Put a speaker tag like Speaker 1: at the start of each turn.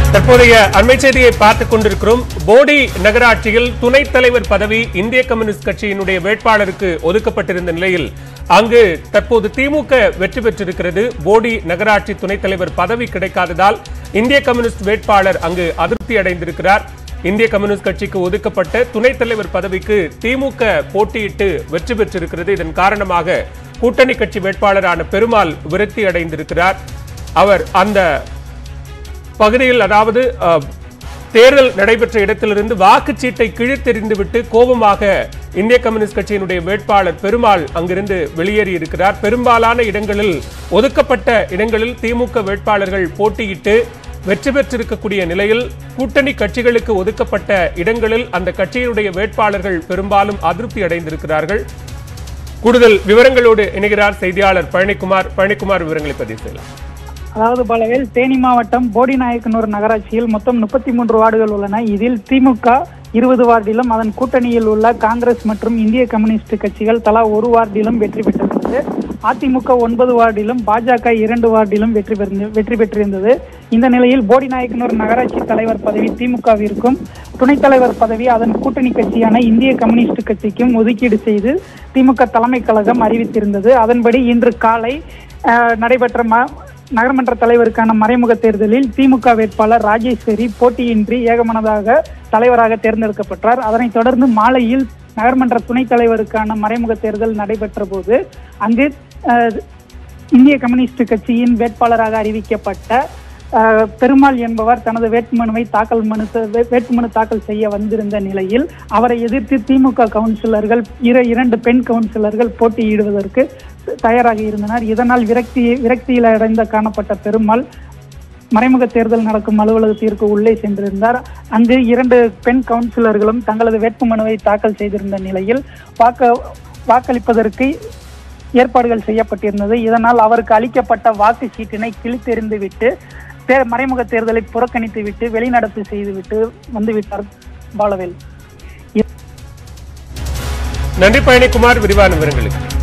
Speaker 1: தற்போதைய அண்மை செய்தியை பார்த்துக் கொண்டிருக்கிறோம் போடி நகராட்சியில் துணைத் தலைவர் பதவி இந்திய கம்யூனிஸ்ட் கட்சியினுடைய வேட்பாளருக்கு ஒதுக்கப்பட்டிருந்த நிலையில் அங்கு தற்போது திமுக வெற்றி பெற்றிருக்கிறது போடி நகராட்சி துணைத் தலைவர் பதவி கிடைக்காததால் இந்திய கம்யூனிஸ்ட் வேட்பாளர் அங்கு அதிருப்தி அடைந்திருக்கிறார் இந்திய கம்யூனிஸ்ட் கட்சிக்கு ஒதுக்கப்பட்ட துணைத் தலைவர் பதவிக்கு திமுக போட்டியிட்டு வெற்றி பெற்றிருக்கிறது இதன் காரணமாக கூட்டணி கட்சி வேட்பாளரான பெருமாள் விரக்தி அடைந்திருக்கிறார் அவர் அந்த பகுதியில் அதாவது அஹ், தேர்தல் நடைபெற்ற இடத்திலிருந்து வாக்குச்சீட்டை கிழித்தெறிந்துவிட்டு கோபமாக இந்திய கம்யூனிஸ்ட் கட்சியினுடைய வேட்பாளர் பெருமாள் அங்கிருந்து வெளியேறி இருக்கிறார் பெரும்பாலான இடங்களில் ஒதுக்கப்பட்ட இடங்களில் திமுக வேட்பாளர்கள் போட்டியிட்டு வெற்றி பெற்றிருக்கக்கூடிய நிலையில் கூட்டணி கட்சிகளுக்கு ஒதுக்கப்பட்ட இடங்களில் அந்த கட்சியினுடைய வேட்பாளர்கள் பெரும்பாலும் அதிருப்தி அடைந்திருக்கிறார்கள் கூடுதல் விவரங்களோடு இணைகிறார் செய்தியாளர் பழனிக்குமார் பழனிக்குமார் விவரங்களை பதிவு செய்யலாம்
Speaker 2: அதாவது பலவேல் தேனி மாவட்டம் போடிநாயக்கனூர் நகராட்சியில் மொத்தம் முப்பத்தி மூன்று வார்டுகள் உள்ளன இதில் திமுக இருபது வார்டிலும் அதன் கூட்டணியில் உள்ள காங்கிரஸ் மற்றும் இந்திய கம்யூனிஸ்ட் கட்சிகள் தலா ஒரு வார்டிலும் வெற்றி பெற்றிருந்தது அதிமுக ஒன்பது வார்டிலும் பாஜக இரண்டு வார்டிலும் வெற்றி பெற்று வெற்றி பெற்றிருந்தது இந்த நிலையில் போடிநாயக்கனூர் நகராட்சி தலைவர் பதவி திமுகவிற்கும் துணைத் தலைவர் பதவி அதன் கூட்டணி கட்சியான இந்திய கம்யூனிஸ்ட் கட்சிக்கும் ஒதுக்கீடு செய்து திமுக தலைமை கழகம் அறிவித்திருந்தது அதன்படி இன்று காலை அஹ், நடைபெற்ற ம- நகரமன்ற தலைவருக்கான மறைமுக தேர்தலில் திமுக வேட்பாளர் ராஜேஸ்வரி போட்டியின்றி ஏகமனதாக தலைவராக தேர்ந்தெடுக்கப்பட்டார் அதனைத் தொடர்ந்து மாலையில் நகர்மன்ற துணைத் தலைவருக்கான மறைமுக தேர்தல் நடைபெற்ற போது அங்கு அஹ், இந்திய கம்யூனிஸ்ட் கட்சியின் வேட்பாளராக அறிவிக்கப்பட்ட அஹ், பெருமாள் என்பவர் தனது வேட்புமனுவை தாக்கல் மனு வே- வேட்புமனு தாக்கல் செய்ய வந்திருந்த நிலையில் அவரை எதிர்த்து திமுக கவுன்சிலர்கள் இர இரண்டு பெண் கவுன்சிலர்கள் போட்டியிடுவதற்கு தயாராக இருந்தனர் இதனால் விரக்தி விரக்தியில் அடைந்த காணப்பட்ட பெருமாள் மறைமுக தேர்தல் நடக்கும் அலுவலகத்திற்கு உள்ளே சென்றிருந்தார் அங்கு இரண்டு பெண் கவுன்சிலர்களும் தங்களது வேட்புமனுவை தாக்கல் செய்திருந்த நிலையில் வாக்க வாக்களிப்பதற்கு ஏற்பாடுகள் செய்யப்பட்டிருந்தது இதனால் அவருக்கு அளிக்கப்பட்ட வாக்கு சீட்டினை கிழித்தெறிந்துவிட்டு தே மறைமுக தேர்தலை புறக்கணித்து விட்டு வெளிநடப்பு செய்துவிட்டு வந்துவிட்டார் பாலவேல்
Speaker 1: நன்றி பழனிக்குமார் விரிவான விவரங்களுக்கு